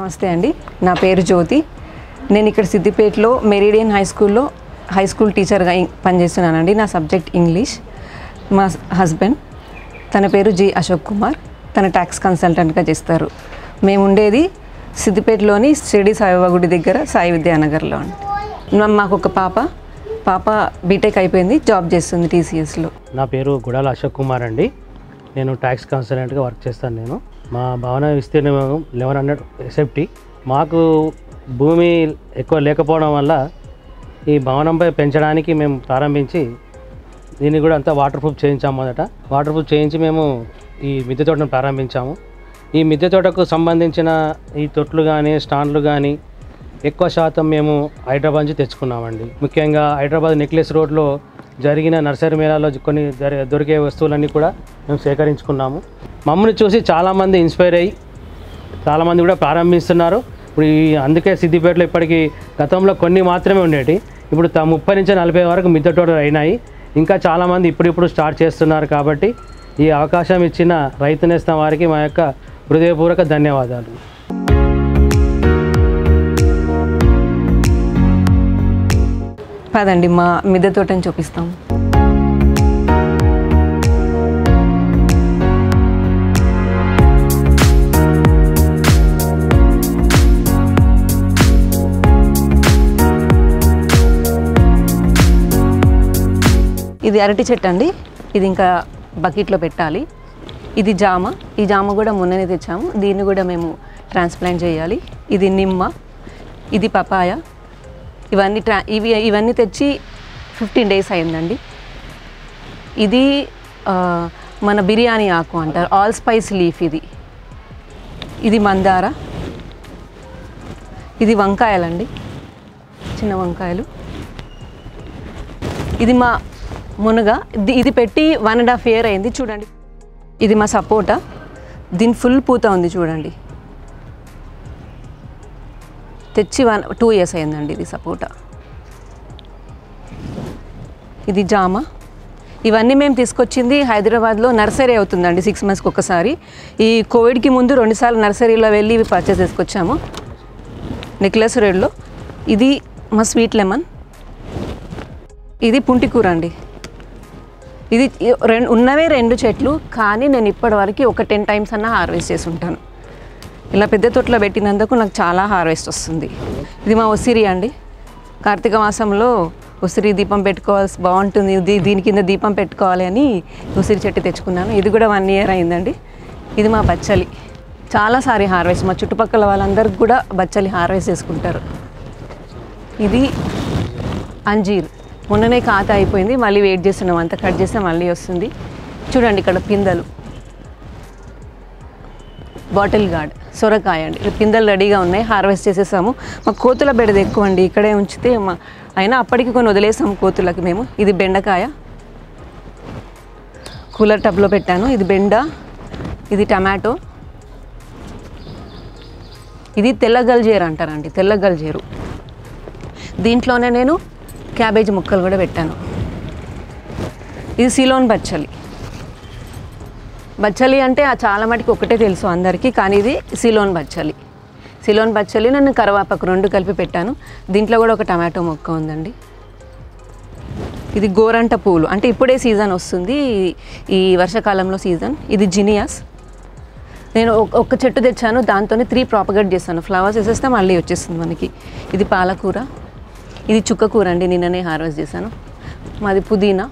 నమస్తే అండి నా పేరు జ్యోతి నేను ఇక్కడ సిద్దిపేటలో మెరిడియన్ హై స్కూల్లో హై స్కూల్ టీచర్గా ఇం- పనిచేస్తున్నానండి నా సబ్జెక్ట్ ఇంగ్లీష్ మా హస్బెండ్ తన పేరు జి అశోక్ కుమార్ తన ట్యాక్స్ కన్సల్టెంట్గా చేస్తారు మేము ఉండేది సిద్దిపేటలోని షిరిడి సాయిబాబా గుడి దగ్గర సాయి విద్యానగర్లో అండి మా- మాకు ఒక పాప పాప బీటెక్ అయిపోయింది జాబ్ చేస్తుంది టీసీఎస్లో నా పేరు గుడాల అశోక్ కుమార్ అండి నేను ట్యాక్స్ కన్సల్టెంట్గా వర్క్ చేస్తాను నేను మా భవన విస్తీర్ణం లెవెన్ హండ్రెడ్ ఎస్ఎఫ్టీ మాకు భూమి ఎక్కువ లేకపోవడం వల్ల ఈ భవనంపై పెంచడానికి మేము ప్రారంభించి దీన్ని కూడా అంతా వాటర్ ప్రూఫ్ చేయించాము మొదట వాటర్ ప్రూఫ్ చేయించి మేము ఈ మిద్దె తోటను ప్రారంభించాము ఈ మిద్దె తోటకు సంబంధించిన ఈ తొట్లు కానీ స్టాండ్లు కానీ ఎక్కువ శాతం మేము హైదరాబాద్ నుంచి తెచ్చుకున్నామండి ముఖ్యంగా హైదరాబాద్ నెక్లెస్ రోడ్లో జరిగిన నర్సరీ మేళాలో కొన్ని జరి- దొరికే వస్తువులన్నీ కూడా మేము సేకరించుకున్నాము మమ్మల్ని చూసి చాలామంది ఇన్స్పైర్ అయ్యి చాలామంది కూడా ప్రారంభిస్తున్నారు ఇప్పుడు ఈ అందుకే సిద్దిపేటలో ఇప్పటికి గతంలో కొన్ని మాత్రమే ఉండేవి ఇప్పుడు త- ముప్పై నుంచి నలభై వరకు మిద్దె తోటలు అయినాయి ఇంకా చాలామంది ఇప్పుడిప్పుడు స్టార్ట్ చేస్తున్నారు కాబట్టి ఈ అవకాశం ఇచ్చిన రైతు నేస్తం వారికి మా యొక్క హృదయపూర్వక ధన్యవాదాలు పదండి మా మిద్దె తోటని చూపిస్తాం ఇది అరటి చెట్టు అండి ఇది ఇంకా బకెట్లో పెట్టాలి ఇది జామ ఈ జామ కూడా మొన్ననే తెచ్చాము దీన్ని కూడా మేము ట్రాన్స్ప్లాంట్ చేయాలి ఇది నిమ్మ ఇది పపాయ ఇవన్నీ ట్రా ఇవి ఇవన్నీ తెచ్చి ఫిఫ్టీన్ డేస్ అయిందండి ఇది ఆ, మన బిర్యానీ ఆకు అంటారు ఆల్ స్పైస్ లీఫ్ ఇది ఇది మందార ఇది వంకాయలండి చిన్న వంకాయలు ఇది మా మునగ ఇది ఇది పెట్టి వన్ అండ్ హాఫ్ ఇయర్ అయింది చూడండి ఇది మా సపోటా దీని ఫుల్ పూత ఉంది చూడండి తెచ్చి వన్ టూ ఇయర్స్ అయిందండి ఇది సపోటా ఇది జామ ఇవన్నీ మేము తీసుకొచ్చింది హైదరాబాద్లో నర్సరీ అవుతుందండి సిక్స్ మంత్స్కి ఒకసారి ఈ కోవిడ్కి ముందు రెండుసార్లు నర్సరీలో వెళ్ళి ఇవి పర్చేస్ చేసుకొచ్చాము నెక్లెస్ రోడ్లో ఇది మా స్వీట్ లెమన్ ఇది పుంటికూర అండి ఇది రెండు ఉన్నవే రెండు చెట్లు కానీ నేను ఇప్పటివరకు ఒక టెన్ టైమ్స్ అన్న హార్వెస్ట్ చేసి ఉంటాను ఇలా పెద్ద తొట్లో పెట్టినందుకు నాకు చాలా హార్వెస్ట్ వస్తుంది ఇది మా ఉసిరి అండి కార్తీక మాసంలో ఉసిరి దీపం పెట్టుకోవాల్సి బాగుంటుంది దీ దీని కింద దీపం పెట్టుకోవాలి అని ఉసిరి చెట్టు తెచ్చుకున్నాను ఇది కూడా వన్ ఇయర్ అయిందండి ఇది మా బచ్చలి చాలాసారి హార్వెస్ట్ మా చుట్టుపక్కల వాళ్ళందరికీ కూడా బచ్చలి హార్వెస్ట్ చేసుకుంటారు ఇది అంజీర్ మొన్ననే ఖాత అయిపోయింది మళ్ళీ వెయిట్ చేస్తున్నాం అంతా కట్ చేస్తే మళ్ళీ వస్తుంది చూడండి ఇక్కడ పిందెలు బాటిల్ గార్డ్ సొరకాయ అండి ఇక్కడ పిందెలు రెడీగా ఉన్నాయి హార్వెస్ట్ చేసేసాము మా కోతుల బెడద ఎక్కువ అండి ఇక్కడే ఉంచితే మా అయినా అప్పటికి కొన్ని వదిలేసాము కోతులకి మేము ఇది బెండకాయ కూలర్ టబ్లో పెట్టాను ఇది బెండ ఇది టమాటో ఇది తెల్ల గల్జేరు అంటారండి తెల్ల గల్జేరు దీంట్లోనే నేను క్యాబేజ్ ముక్కలు కూడా పెట్టాను ఇది సిలోన్ బచ్చలి బచ్చలి అంటే ఆ చాలా మటుకు ఒకటే తెలుసు అందరికీ కానీ ఇది సిలోన్ బచ్చలి సిలోన్ బచ్చలి నేను కరివేపాకు రెండు కలిపి పెట్టాను దీంట్లో కూడా ఒక టమాటో మొక్క ఉందండి ఇది గోరంట పూలు అంటే ఇప్పుడే సీజన్ వస్తుంది ఈ వర్షాకాలంలో సీజన్ ఇది జినియాస్ నేను ఒక- ఒక చెట్టు తెచ్చాను దాంతోనే త్రీ ప్రాపగేట్ చేస్తాను ఫ్లవర్స్ వేసేస్తే మళ్ళీ వచ్చేస్తుంది మనకి ఇది పాలకూర ఇది చుక్కకూర అండి నిన్ననే హార్వెస్ట్ చేశాను మాది పుదీనా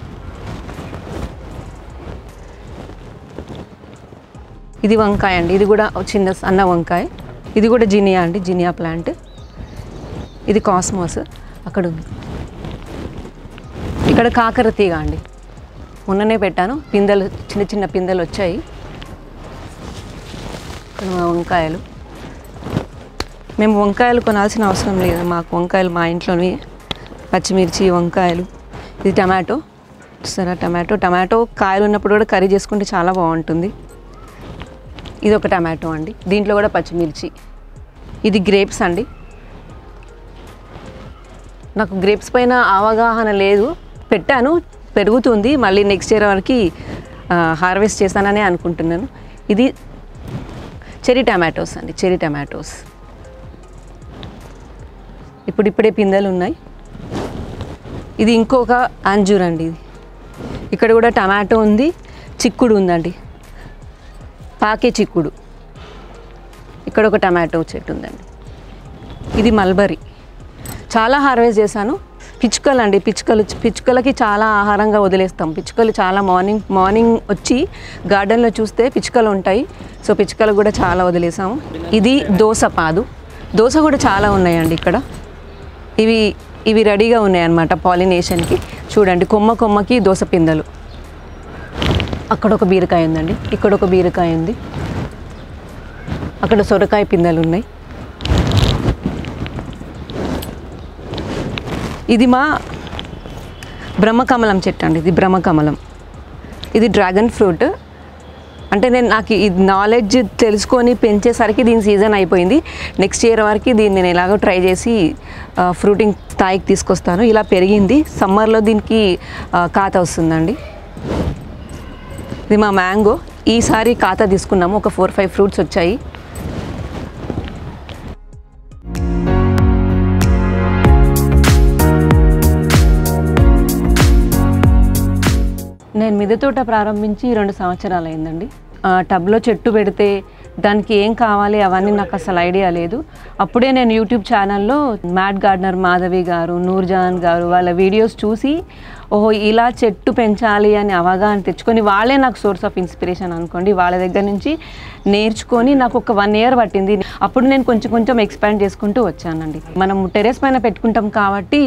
ఇది వంకాయ అండి ఇది కూడా చిన్న అన్న వంకాయ ఇది కూడా జినియా అండి జినియా ప్లాంట్ ఇది కాస్మోస్ అక్కడ ఉంది ఇక్కడ కాకర తీగ అండి మొన్ననే పెట్టాను పిందెలు చిన్న చిన్న పిందెలు వచ్చాయి ఇక్కడ మా వంకాయలు మేము వంకాయలు కొనాల్సిన అవసరం లేదు మాకు వంకాయలు మా ఇంట్లోనే పచ్చిమిర్చి వంకాయలు ఇది టమాటో చూస్తారా టమాటో టమాటో కాయలు ఉన్నప్పుడు కూడా కర్రీ చేసుకుంటే చాలా బాగుంటుంది ఇది ఒక టమాటో అండి దీంట్లో కూడా పచ్చిమిర్చి ఇది గ్రేప్స్ అండి నాకు గ్రేప్స్ పైన అవగాహన లేదు పెట్టాను పెరుగుతుంది మళ్ళీ నెక్స్ట్ ఇయర్ వరకు హార్వెస్ట్ చేస్తానని అనుకుంటున్నాను ఇది చెరీ టమాటోస్ అండి చెరీ టమాటోస్ ఇప్పుడు ఇప్పుడే పిందెలు ఉన్నాయి ఇది ఇంకొక అంజూర్ అండి ఇది ఇక్కడ కూడా టమాటో ఉంది చిక్కుడు ఉందండి పాకే చిక్కుడు ఇక్కడ ఒక టమాటో చెట్టు ఉందండి ఇది మల్బరీ చాలా హార్వెస్ట్ చేశాను పిచ్చుకలు అండి పిచ్చుకలు పిచ్చుకలకి చాలా ఆహారంగా వదిలేస్తాం పిచ్చుకలు చాలా మార్నింగ్ మార్నింగ్ వచ్చి గార్డెన్లో చూస్తే పిచ్చుకలు ఉంటాయి సో పిచ్చుకలు కూడా చాలా వదిలేసాము ఇది దోస పాదు దోస కూడా చాలా ఉన్నాయండి ఇక్కడ ఇవి ఇవి రెడీగా ఉన్నాయన్నమాట పాలినేషన్కి చూడండి కొమ్మ కొమ్మకి దోస పిందెలు అక్కడ ఒక బీరకాయ ఉందండి ఇక్కడ ఒక బీరకాయ ఉంది అక్కడ సొరకాయ పిందెలు ఉన్నాయి ఇది మా బ్రహ్మకమలం చెట్టు అండి ఇది బ్రహ్మకమలం ఇది డ్రాగన్ ఫ్రూట్ అంటే నేను నాకు ఈ నాలెడ్జ్ తెలుసుకొని పెంచేసరికి దీని సీజన్ అయిపోయింది నెక్స్ట్ ఇయర్ వరకు దీన్ని నేను ఎలాగో ట్రై చేసి ఫ్రూటింగ్ స్థాయికి తీసుకొస్తాను ఇలా పెరిగింది సమ్మర్లో దీనికి ఆ, కాత వస్తుందండి ఇది మా మ్యాంగో ఈసారి కాత తీసుకున్నాము ఒక ఫోర్ ఫైవ్ ఫ్రూట్స్ వచ్చాయి నేను మిద్దె తోట ప్రారంభించి రెండు సంవత్సరాలు అయిందండి ఆ, టబ్లో చెట్టు పెడితే దానికి ఏం కావాలి అవన్నీ నాకు అసలు ఐడియా లేదు అప్పుడే నేను యూట్యూబ్ ఛానల్లో మ్యాట్ గార్డనర్ మాధవి గారు నూర్జహాన్ గారు వాళ్ళ వీడియోస్ చూసి ఓహో ఇలా చెట్టు పెంచాలి అని అవగాహన తెచ్చుకొని వాళ్ళే నాకు సోర్స్ ఆఫ్ ఇన్స్పిరేషన్ అనుకోండి వాళ్ళ దగ్గర నుంచి నేర్చుకొని నాకు ఒక వన్ ఇయర్ పట్టింది అప్పుడు నేను కొంచెం కొంచెం ఎక్స్పాండ్ చేసుకుంటూ వచ్చానండి మనం టెరెస్ పైన పెట్టుకుంటాం కాబట్టి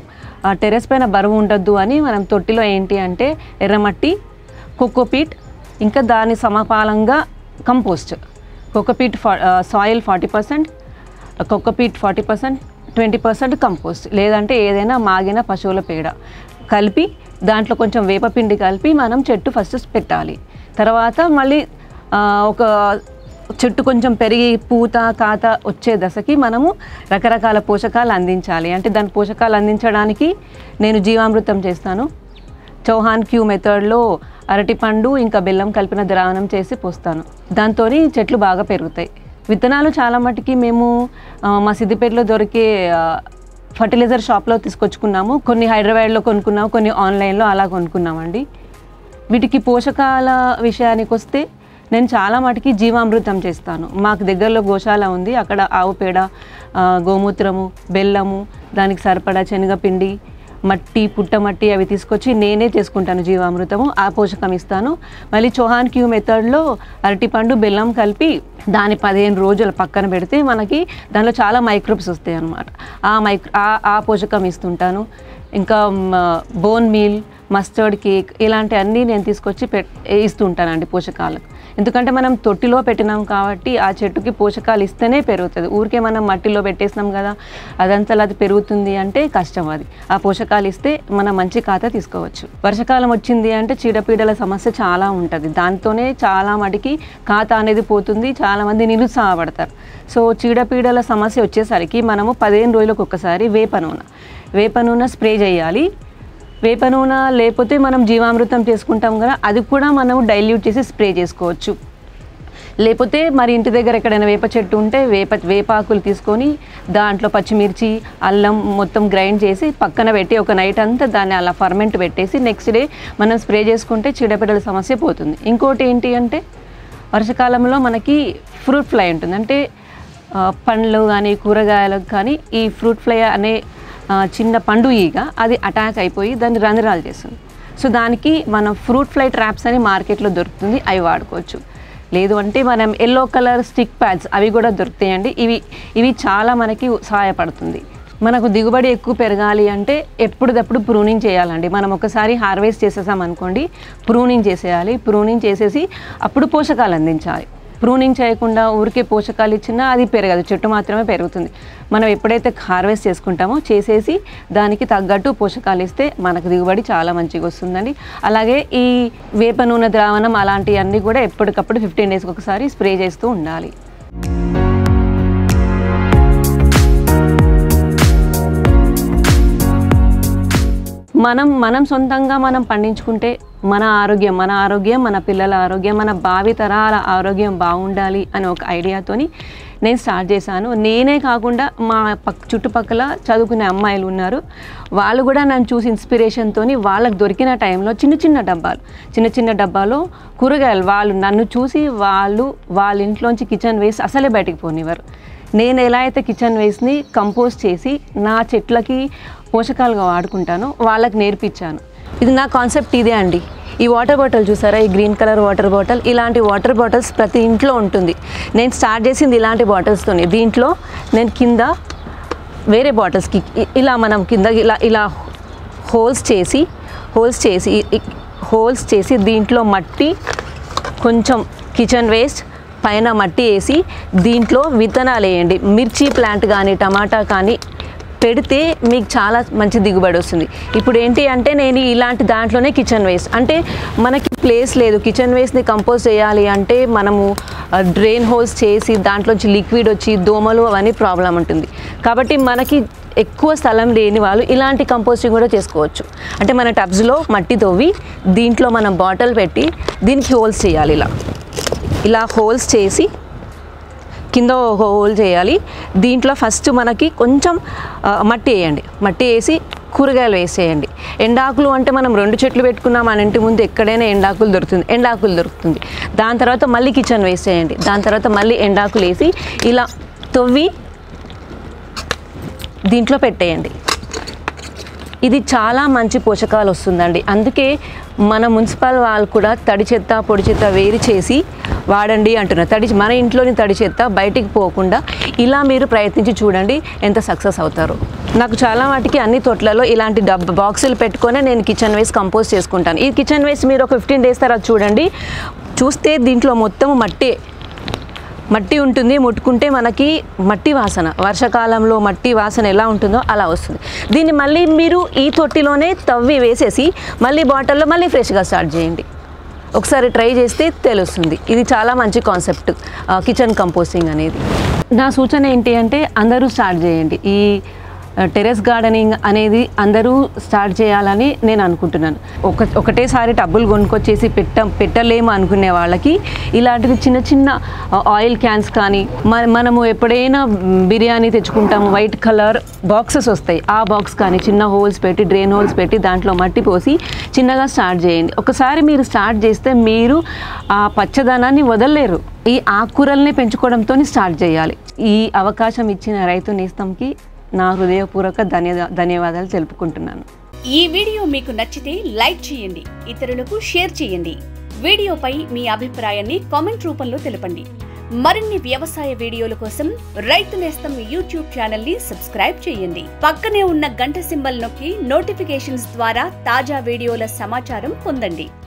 ఆ టెరెస్ పైన బరువు ఉండొద్దు అని మనం తొట్టిలో ఏంటి అంటే ఎర్రమట్టి కోకోపీట్ ఇంకా దాని సమపాలంగా కంపోస్ట్ కోకోపీట్ ఫా soil forty percent cocopeat forty percent twenty percent compost లేదంటే ఏదైనా మాగిన పశువుల పేడ కలిపి దాంట్లో కొంచెం వేపపిండి కలిపి మనం చెట్టు ఫస్ట్ పెట్టాలి తర్వాత మళ్ళీ ఆ, ఒక చెట్టు కొంచెం పెరిగి పూత కాత వచ్చే దశకి మనము రకరకాల పోషకాలు అందించాలి అంటే దాని పోషకాలు అందించడానికి నేను జీవామృతం చేస్తాను చౌహాన్ క్యూ మెథడ్లో అరటిపండు ఇంకా బెల్లం కలిపిన ద్రావణం చేసి పోస్తాను దాంతో చెట్లు బాగా పెరుగుతాయి విత్తనాలు చాలా మటుకి మేము ఆ, మా సిద్దిపేటలో దొరికే ఆ, ఫర్టిలైజర్ షాప్లో తీసుకొచ్చుకున్నాము కొన్ని హైదరాబాద్లో కొనుక్కున్నాము కొన్ని ఆన్లైన్లో అలా కొనుక్కున్నామండి వీటికి పోషకాల విషయానికి వస్తే నేను చాలా మటుకి జీవామృతం చేస్తాను మాకు దగ్గరలో గోశాల ఉంది అక్కడ ఆవు పేడ ఆ, గోమూత్రము బెల్లము దానికి సరిపడా శనగపిండి మట్టి పుట్టమట్టి అవి తీసుకొచ్చి నేనే చేసుకుంటాను జీవామృతము ఆ పోషకం ఇస్తాను మళ్ళీ చౌహాన్ క్యూ మెథడ్లో అరటిపండు బెల్లం కలిపి దాని పదిహేను రోజులు పక్కన పెడితే మనకి దానిలో చాలా మైక్రోబ్స్ వస్తాయి అన్నమాట ఆ మైక్రో ఆ- ఆ పోషకం ఇస్తుంటాను ఇంకా బోన్ మీల్ మస్టర్డ్ కేక్ ఇలాంటి అన్నీ నేను తీసుకొచ్చి పెట్ ఇస్తుంటానండి పోషకాలకు ఎందుకంటే మనం తొట్టిలో పెట్టినాం కాబట్టి ఆ చెట్టుకి పోషకాలు ఇస్తేనే పెరుగుతుంది ఊరికే మనం మట్టిలో పెట్టేసినాం కదా అదంతా అది పెరుగుతుంది అంటే కష్టం అది ఆ పోషకాలు ఇస్తే మనం మంచి ఖాతా తీసుకోవచ్చు వర్షాకాలం వచ్చింది అంటే చీడపీడల సమస్య చాలా ఉంటుంది దాంతోనే చాలా మటుకి ఖాతా అనేది పోతుంది చాలామంది నిరుత్సాహపడతారు సో చీడపీడల సమస్య వచ్చేసరికి మనము పదిహేను రోజులకు ఒక్కసారి వేప నూనె వేప నూనె స్ప్రే చేయాలి వేప నూనె లేకపోతే మనం జీవామృతం చేసుకుంటాం కదా అది కూడా మనం డైల్యూట్ చేసి స్ప్రే చేసుకోవచ్చు లేకపోతే మరి ఇంటి దగ్గర ఎక్కడైనా వేప చెట్టు ఉంటే వేప వేపాకులు తీసుకొని దాంట్లో పచ్చిమిర్చి అల్లం మొత్తం గ్రైండ్ చేసి పక్కన పెట్టి ఒక నైట్ అంతా దాన్ని అలా ఫర్మెంట్ పెట్టేసి నెక్స్ట్ డే మనం స్ప్రే చేసుకుంటే చీడపీడల సమస్య పోతుంది ఇంకోటి ఏంటి అంటే వర్షాకాలంలో మనకి ఫ్రూట్ ఫ్లై ఉంటుంది అంటే ఆ, పండ్లు కానీ కూరగాయలకు కానీ ఈ ఫ్రూట్ ఫ్లై అనే ఆ, చిన్న పండు ఈగ అది అటాక్ అయిపోయి దాన్ని రంధ్రాలు చేస్తుంది సో దానికి మనం ఫ్రూట్ ఫ్లై ట్రాప్స్ అని మార్కెట్లో దొరుకుతుంది అవి వాడుకోవచ్చు లేదు అంటే మనం ఎల్లో కలర్ స్టిక్ ప్యాడ్స్ అవి కూడా దొరుకుతాయండి ఇవి ఇవి చాలా మనకి సహాయపడుతుంది మనకు దిగుబడి ఎక్కువ పెరగాలి అంటే ఎప్పుడప్పుడు ప్రూనింగ్ చేయాలండి మనం ఒకసారి హార్వెస్ట్ చేసేసాం అనుకోండి ప్రూనింగ్ చేసేయాలి ప్రూనింగ్ చేసేసి అప్పుడు పోషకాలు అందించాలి ప్రూనింగ్ చేయకుండా ఊరికే పోషకాలు ఇచ్చినా అది పెరగదు చెట్టు మాత్రమే పెరుగుతుంది మనం ఎప్పుడైతే హార్వెస్ట్ చేసుకుంటామో చేసేసి దానికి తగ్గట్టు పోషకాలు ఇస్తే మనకు దిగుబడి చాలా మంచిగా వస్తుందండి అలాగే ఈ వేప నూనె ద్రావణం అలాంటివన్నీ కూడా ఎప్పటికప్పుడు ఫిఫ్టీన్ డేస్కి ఒకసారి స్ప్రే చేస్తూ ఉండాలి మనం మనం సొంతంగా మనం పండించుకుంటే మన ఆరోగ్యం మన ఆరోగ్యం మన పిల్లల ఆరోగ్యం మన భావి తరాల ఆరోగ్యం బాగుండాలి అని ఒక ఐడియాతోని నేను స్టార్ట్ చేశాను నేనే కాకుండా మా పక్ చుట్టుపక్కల చదువుకునే అమ్మాయిలు ఉన్నారు వాళ్ళు కూడా నన్ను చూసి ఇన్స్పిరేషన్తోని వాళ్ళకి దొరికిన టైంలో చిన్న చిన్న డబ్బాలు చిన్న చిన్న డబ్బాలో కూరగాయలు వాళ్ళు నన్ను చూసి వాళ్ళు వాళ్ళ ఇంట్లోంచి కిచెన్ వేస్ట్ అసలే బయటికి పోనివ్వరు నేను ఎలా అయితే కిచెన్ వేస్ట్ని కంపోస్ట్ చేసి నా చెట్లకి పోషకాలుగా వాడుకుంటానో వాళ్ళకి నేర్పించాను ఇది నా కాన్సెప్ట్ ఇదే అండి ఈ వాటర్ బాటిల్ చూసారా ఈ గ్రీన్ కలర్ వాటర్ బాటిల్ ఇలాంటి వాటర్ బాటిల్స్ ప్రతి ఇంట్లో ఉంటుంది నేను స్టార్ట్ చేసింది ఇలాంటి బాటిల్స్తోనే దీంట్లో నేను కింద వేరే బాటిల్స్కి ఇ- ఇలా మనం కింద ఇలా ఇలా హోల్స్ చేసి హోల్స్ చేసి హోల్స్ చేసి దీంట్లో మట్టి కొంచెం కిచెన్ వేస్ట్ పైన మట్టి వేసి దీంట్లో విత్తనాలు వేయండి మిర్చి ప్లాంట్ కానీ టమాటా కానీ పెడితే మీకు చాలా మంచి దిగుబడి వస్తుంది ఇప్పుడు ఏంటి అంటే నేను ఇలాంటి దాంట్లోనే కిచెన్ వేస్ట్ అంటే మనకి ప్లేస్ లేదు కిచెన్ వేస్ట్ని కంపోజ్ చేయాలి అంటే మనము డ్రైన్ హోల్స్ చేసి దాంట్లోంచి లిక్విడ్ వచ్చి దోమలు అవన్నీ ప్రాబ్లం ఉంటుంది కాబట్టి మనకి ఎక్కువ స్థలం లేని వాళ్ళు ఇలాంటి కంపోస్టింగ్ కూడా చేసుకోవచ్చు అంటే మన టబ్స్లో మట్టి తవ్వి దీంట్లో మనం బాటిల్ పెట్టి దీనికి హోల్స్ చేయాలి ఇలా ఇలా హోల్స్ చేసి కింద ఒక హోల్ చేయాలి దీంట్లో ఫస్ట్ మనకి కొంచెం ఆ, మట్టి వేయండి మట్టి వేసి కూరగాయలు వేసేయండి ఎండాకులు అంటే మనం రెండు చెట్లు పెట్టుకున్నాం మన ఇంటి ముందు ఎక్కడైనా ఎండాకులు దొరుకుతుంది ఎండాకులు దొరుకుతుంది దాని తర్వాత మళ్ళీ కిచెన్ వేసేయండి దాని తర్వాత మళ్ళీ ఎండాకులు వేసి ఇలా తవ్వి దీంట్లో పెట్టేయండి ఇది చాలా మంచి పోషకాలు వస్తుందండి అందుకే మన మున్సిపల్ వాళ్ళు కూడా తడి చెత్త పొడి చెత్త వేరు చేసి వాడండి అంటున్నారు తడి మన ఇంట్లోని తడి చెత్త బయటికి పోకుండా ఇలా మీరు ప్రయత్నించి చూడండి ఎంత సక్సెస్ అవుతారు నాకు చాలా వాటికి అన్ని తోటలలో ఇలాంటి డబ్బ బాక్సులు పెట్టుకొని నేను కిచెన్ వేస్ట్ కంపోజ్ చేసుకుంటాను ఈ కిచెన్ వేస్ట్ మీరు ఒక ఫిఫ్టీన్ డేస్ తర్వాత చూడండి చూస్తే దీంట్లో మొత్తం మట్టే మట్టి ఉంటుంది ముట్టుకుంటే మనకి మట్టి వాసన వర్షాకాలంలో మట్టి వాసన ఎలా ఉంటుందో అలా వస్తుంది దీన్ని మళ్ళీ మీరు ఈ తొట్టిలోనే తవ్వి వేసేసి మళ్ళీ బాటిల్లో మళ్ళీ ఫ్రెష్గా స్టార్ట్ చేయండి ఒకసారి ట్రై చేస్తే తెలుస్తుంది ఇది చాలా మంచి కాన్సెప్ట్ కిచెన్ కంపోస్టింగ్ అనేది నా సూచన ఏంటి అంటే అందరూ స్టార్ట్ చేయండి ఈ టెరెస్ గార్డెనింగ్ అనేది అందరూ స్టార్ట్ చేయాలని నేను అనుకుంటున్నాను ఒక ఒకటేసారి టబ్బులు కొనుక్కొచ్చేసి పెట్ట పెట్టలేము అనుకునే వాళ్ళకి ఇలాంటివి చిన్న చిన్న ఆయిల్ క్యాన్స్ కానీ మ- మనము ఎప్పుడైనా బిర్యానీ తెచ్చుకుంటాము వైట్ కలర్ బాక్సెస్ వస్తాయి ఆ బాక్స్ కానీ చిన్న హోల్స్ పెట్టి డ్రైన్ హోల్స్ పెట్టి దాంట్లో మట్టి పోసి చిన్నగా స్టార్ట్ చేయండి ఒకసారి మీరు స్టార్ట్ చేస్తే మీరు ఆ పచ్చదనాన్ని వదలలేరు ఈ ఆకుకూరల్ని పెంచుకోవడంతో స్టార్ట్ చేయాలి ఈ అవకాశం ఇచ్చిన రైతు నేస్తంకి నా హృదయపూర్వక ధన్య ధన్యవాదాలు తెలుపుకుంటున్నాను ఈ వీడియో మీకు నచ్చితే లైక్ చేయండి ఇతరులకు షేర్ చేయండి వీడియోపై మీ అభిప్రాయాన్ని కామెంట్ రూపంలో తెలపండి మరిన్ని వ్యవసాయ వీడియోల కోసం రైతు నేస్తం యూట్యూబ్ ఛానల్ ని సబ్స్క్రైబ్ చేయండి పక్కనే ఉన్న గంట సింబల్ నొక్కి నోటిఫికేషన్స్ ద్వారా తాజా వీడియోల సమాచారం పొందండి